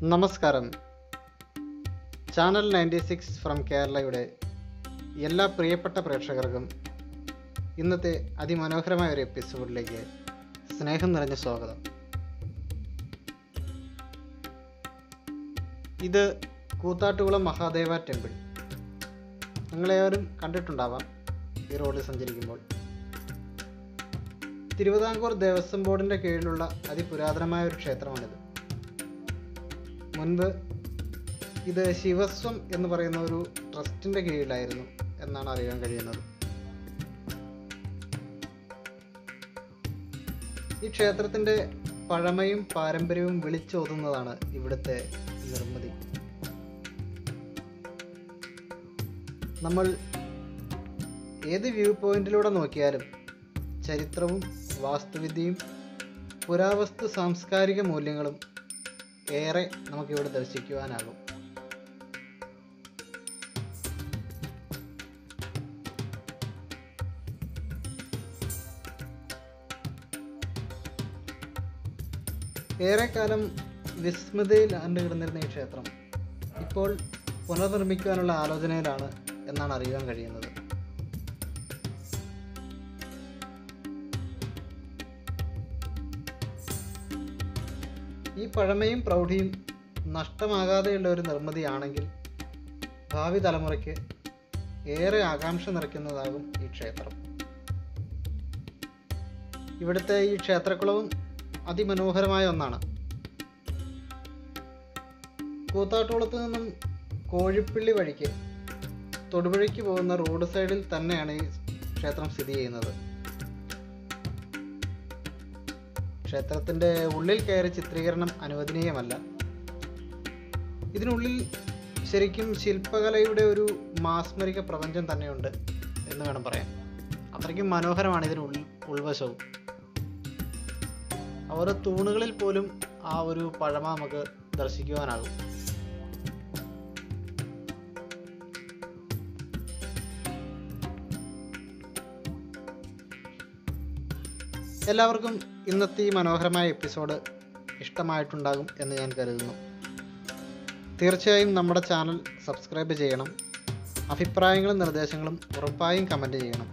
നമസ്കാരം channel ninety six from കേരളയുടെ എല്ലാ പ്രിയപ്പെട്ട പ്രേക്ഷകർക്കും ഇന്നത്തെ അതിമനോഹരമായ ഒരു എപ്പിസോഡിലേക്ക് സ്നേഹം നിറഞ്ഞ സ്വാഗതം ഇത് കൂത്താട്ടുകുളം മഹാദേവ ടെമ്പിൾ നിങ്ങളേവരും കണ്ടിട്ടുണ്ടാവാം ഈ റോഡിൽ സഞ്ചരിക്കുമ്പോൾ തിരുവിതാംകൂർ ദേവസ്വം ബോർഡിൻ്റെ കീഴിലുള്ള അതിപുരാതനമായ ഒരു ക്ഷേത്രമാണിത് മുൻപ് ഇത് ശിവസ്വം എന്ന് പറയുന്ന ഒരു ട്രസ്റ്റിൻ്റെ കീഴിലായിരുന്നു എന്നാണ് അറിയാൻ കഴിയുന്നത് ഈ ക്ഷേത്രത്തിൻ്റെ പഴമയും പാരമ്പര്യവും വിളിച്ചോതുന്നതാണ് ഇവിടുത്തെ നിർമ്മിതി നമ്മൾ ഏത് വ്യൂ പോയിന്റിലൂടെ നോക്കിയാലും ചരിത്രവും വാസ്തുവിദ്യയും പുരാവസ്തു സാംസ്കാരിക മൂല്യങ്ങളും ഏറെ നമുക്കിവിടെ ദർശിക്കുവാനാകും ഏറെക്കാലം വിസ്മൃതിയിൽ ആണ്ട് കിടന്നിരുന്ന ഈ ക്ഷേത്രം ഇപ്പോൾ പുനർനിർമ്മിക്കുവാനുള്ള ആലോചനയിലാണ് എന്നാണ് അറിയാൻ കഴിയുന്നത് ഈ പഴമയും പ്രൗഢിയും നഷ്ടമാകാതെയുള്ള ഒരു നിർമ്മിതിയാണെങ്കിൽ ഭാവി തലമുറയ്ക്ക് ഏറെ ആകാംക്ഷ നിറയ്ക്കുന്നതാകും ഈ ക്ഷേത്രം ഇവിടുത്തെ ഈ ക്ഷേത്രക്കുളവും അതിമനോഹരമായ ഒന്നാണ് കൂത്താട്ടുകുളത്ത് നിന്നും കോഴിപ്പള്ളി വഴിക്ക് തൊടുപുഴയ്ക്ക് പോകുന്ന റോഡ് സൈഡിൽ തന്നെയാണ് ഈ ക്ഷേത്രം സ്ഥിതി ചെയ്യുന്നത് ക്ഷേത്രത്തിൻ്റെ ഉള്ളിൽ കയറി ചിത്രീകരണം അനുവദനീയമല്ല ഇതിനുള്ളിൽ ശരിക്കും ശില്പകലയുടെ ഒരു മാസ്മരിക പ്രപഞ്ചം തന്നെയുണ്ട് എന്ന് വേണം പറയാൻ അത്രയ്ക്കും മനോഹരമാണ് ഇതിന് ഉൾ ഉൾവശവും ഓരോ തൂണുകളിൽ പോലും ആ ഒരു പഴമ നമുക്ക് ദർശിക്കുവാനാകും എല്ലാവർക്കും ഇന്നത്തെ ഈ മനോഹരമായ എപ്പിസോഡ് ഇഷ്ടമായിട്ടുണ്ടാകും എന്ന് ഞാൻ കരുതുന്നു തീർച്ചയായും നമ്മുടെ ചാനൽ സബ്സ്ക്രൈബ് ചെയ്യണം അഭിപ്രായങ്ങളും നിർദ്ദേശങ്ങളും ഉറപ്പായും കമൻറ്റ് ചെയ്യണം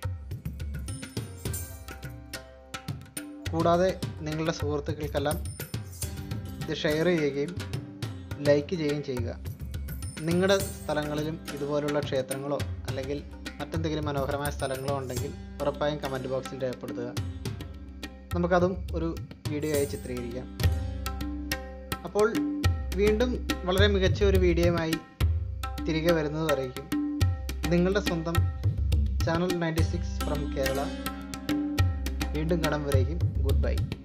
കൂടാതെ നിങ്ങളുടെ സുഹൃത്തുക്കൾക്കെല്ലാം ഇത് ഷെയർ ചെയ്യുകയും ലൈക്ക് ചെയ്യുകയും ചെയ്യുക നിങ്ങളുടെ സ്ഥലങ്ങളിലും ഇതുപോലുള്ള ക്ഷേത്രങ്ങളോ അല്ലെങ്കിൽ മറ്റെന്തെങ്കിലും മനോഹരമായ സ്ഥലങ്ങളോ ഉണ്ടെങ്കിൽ ഉറപ്പായും കമൻറ്റ് ബോക്സിൽ രേഖപ്പെടുത്തുക നമുക്കതും ഒരു വീഡിയോ ആയി ചിത്രീകരിക്കാം അപ്പോൾ വീണ്ടും വളരെ മികച്ച ഒരു വീഡിയോയുമായി തിരികെ വരുന്നത് വരേക്കും നിങ്ങളുടെ സ്വന്തം channel ninety six from Kerala വീണ്ടും കാണും വരേക്കും ഗുഡ് ബൈ